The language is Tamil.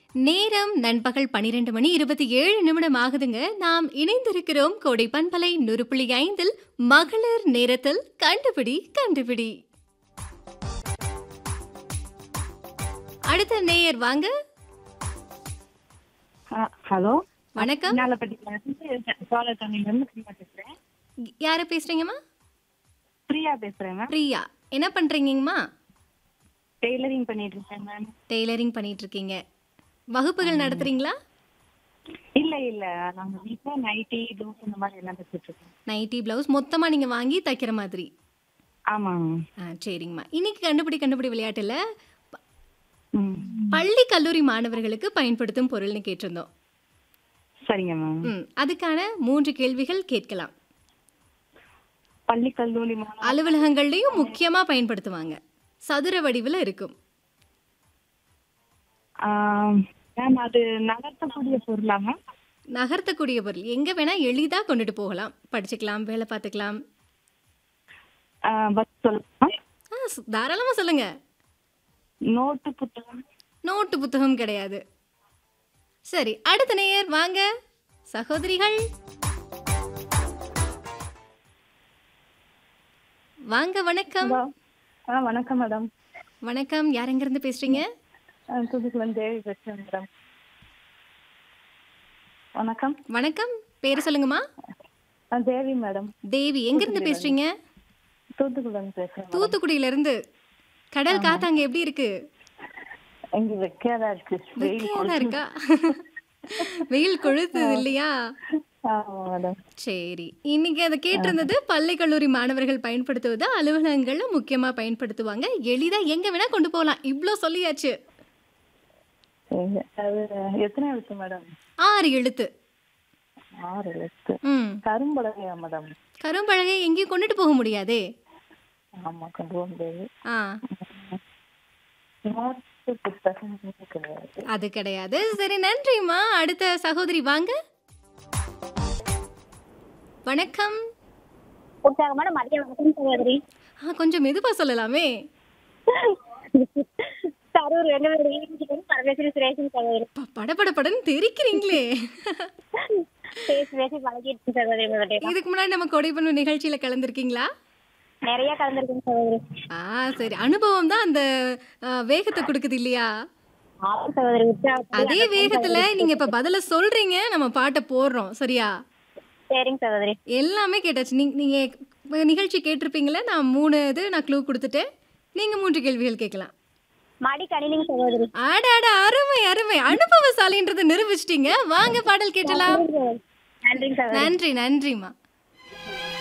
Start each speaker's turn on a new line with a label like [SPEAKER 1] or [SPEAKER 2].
[SPEAKER 1] நேரம் நண்பகல் பனிரெண்டு மணி இருபத்தி ஏழு நிமிடம் ஆகுதுங்க நாம் இணைந்திருக்கிறோம் கோடை பண்பலை நூறு புள்ளி ஐந்தில் மகளிர் நேரத்தில் கண்டுபிடி கண்டுபிடி அடுத்த நேயர் வாங்க
[SPEAKER 2] ஹலோ
[SPEAKER 1] வணக்கம்
[SPEAKER 2] நாலப்பட்டி சோழத்தண்ணிலேருந்து பிரியா பேசுகிறேன்
[SPEAKER 1] யார பேசுறீங்கம்மா
[SPEAKER 2] பிரியா பேசுகிறேன் மேம்
[SPEAKER 1] பிரியா என்ன பண்றீங்கம்மா
[SPEAKER 2] டெய்லரிங் பண்ணிட்டு இருக்கேன் மேம்
[SPEAKER 1] டெய்லரிங் பண்ணிட்டு இருக்கீங்க வகுப்புகள் நடத்துறீங்களா
[SPEAKER 2] இல்லை இல்லை நாங்கள் வீட்டில் நைட்டி தோசை இந்த மாதிரி எல்லாம் தைச்சிட்டு இருக்கோம்
[SPEAKER 1] நைட்டி பிளவுஸ் மொத்தமா நீங்க வாங்கி தைக்கிற மாதிரி
[SPEAKER 2] ஆமாங்க
[SPEAKER 1] ஆ சரிங்கம்மா இன்னைக்கு கண்டுபிடி கண்டுபிடி விளையாட்டுல ப-
[SPEAKER 2] ம்
[SPEAKER 1] பள்ளி கல்லூரி மாணவர்களுக்கு பயன்படுத்தும் பொருள்னு கேட்டிருந்தோம்
[SPEAKER 2] சரிங்க மேம்
[SPEAKER 1] ம் அதுக்கான மூன்று கேள்விகள் கேட்கலாம்
[SPEAKER 2] பள்ளி கல்லூரி மாணவ
[SPEAKER 1] அலுவலகங்கள்லையும் முக்கியமா பயன்படுத்துவாங்க சதுர வடிவில் இருக்கும்
[SPEAKER 2] மேம் அது நகர்த்தக்கூடிய பொருளா மேம்
[SPEAKER 1] நகர்த்தக்கூடிய பொருள் எங்க வேணா எளிதா கொண்டுட்டு போகலாம் படிச்சுக்கலாம் வேலை பார்த்துக்கலாம்
[SPEAKER 2] பஸ் சொல்லலாம்
[SPEAKER 1] ஆ சு- தாராளமா சொல்லுங்க
[SPEAKER 2] நோட்டு புத்தகம்
[SPEAKER 1] நோட்டு புத்தகம் கிடையாது சரி அடுத்த நேயர் வாங்க சகோதரிகள் வாங்க வணக்கம்
[SPEAKER 2] ஆ வணக்கம் மேடம்
[SPEAKER 1] வணக்கம் யார் எங்கிருந்து பேசுறீங்க
[SPEAKER 2] புதுக்குளம் தேவி பேசுகிறேன் மேடம் வணக்கம்
[SPEAKER 1] வணக்கம் பேர் சொல்லுங்கம்மா
[SPEAKER 2] ஆ தேவி மேடம்
[SPEAKER 1] தேவி எங்கிருந்து பேசுறீங்க
[SPEAKER 2] தூத்துக்குளம் பேசுகிறேன்
[SPEAKER 1] தூத்துக்குடியில இருந்து கடல் காத்து அங்க எப்படி இருக்கு
[SPEAKER 2] இங்க வெக்கையாதான் இருக்கு வெயில்
[SPEAKER 1] வெக்கையாதான் இருக்கா வெயில் கொழுத்துது இல்லையா
[SPEAKER 2] ஆமா மேடம்
[SPEAKER 1] சரி இன்னைக்கு அதை கேட்டிருந்தது பள்ளி கல்லூரி மாணவர்கள் பயன்படுத்துவது அலுவலகங்கள்ல முக்கியமா பயன்படுத்துவாங்க எளிதா எங்க வேணா கொண்டு போகலாம் இவ்ளோ சொல்லியாச்சு
[SPEAKER 2] சரி. அது எத்தனை எழுத்து மேடம்
[SPEAKER 1] ஆறு எழுத்து
[SPEAKER 2] ஆறு எழுத்து
[SPEAKER 1] ம்
[SPEAKER 2] கரும்பலகையா மேடம்
[SPEAKER 1] கரும்பலகை எங்கேயும் கொண்டுட்டு போக முடியாதே
[SPEAKER 2] ஆமா கொண்டு போக முடியாது
[SPEAKER 1] ஆ
[SPEAKER 2] நோட்டு புத்தகம் கிடையாது
[SPEAKER 1] அது கிடையாது சரி நன்றிம்மா அடுத்த சகோதரி வாங்க வணக்கம்
[SPEAKER 3] உற்சாகமான மதிய வணக்கம் சகோதரி
[SPEAKER 1] ஆ கொஞ்சம் மெதுவா சொல்லலாமே
[SPEAKER 3] கரூர் வெங்கவேடி பரமேஸ்வரி சுரேஷன் சகோதரி
[SPEAKER 1] ப- படபடபடன்னு தெரிக்கிறீங்களே
[SPEAKER 3] பேசி பேசி பழகிட்டு சகோதரி உங்ககிட்ட
[SPEAKER 1] இதுக்கு முன்னாடி நம்ம கொடைப்பண்ணு நிகழ்ச்சியில கலந்துருக்கீங்களா
[SPEAKER 3] நிறைய கலந்துருக்கேன் சகோதரி
[SPEAKER 1] ஆ சரி அனுபவம் தான் அந்த ஆ, வேகத்தை கொடுக்குது இல்லையா
[SPEAKER 3] ஆமாம் சகோதரி உற்சாகம்
[SPEAKER 1] அதே வேகத்துல நீங்க இப்ப பதில சொல்றீங்க நம்ம பாட்டை போடுறோம் சரியா
[SPEAKER 3] சரிங்க சகோதரி
[SPEAKER 1] எல்லாமே கேட்டாச்சு நீங்க நீங்க இப்ப நிகழ்ச்சி கேட்டிருப்பீங்களா நான் மூணு இது நான் க்ளூ கொடுத்துட்டேன் நீங்க மூன்று கேள்விகள் கேட்கலாம்
[SPEAKER 3] மடி கணினிங்க சகோதரி
[SPEAKER 1] ஆடாட அருமை அருமை அனுபவசாலின்றதை நிரூபிச்சிட்டீங்க வாங்க பாடல் கேட்டலாம்
[SPEAKER 3] நன்றிங்க சகோதரி
[SPEAKER 1] நன்றி நன்றிம்மா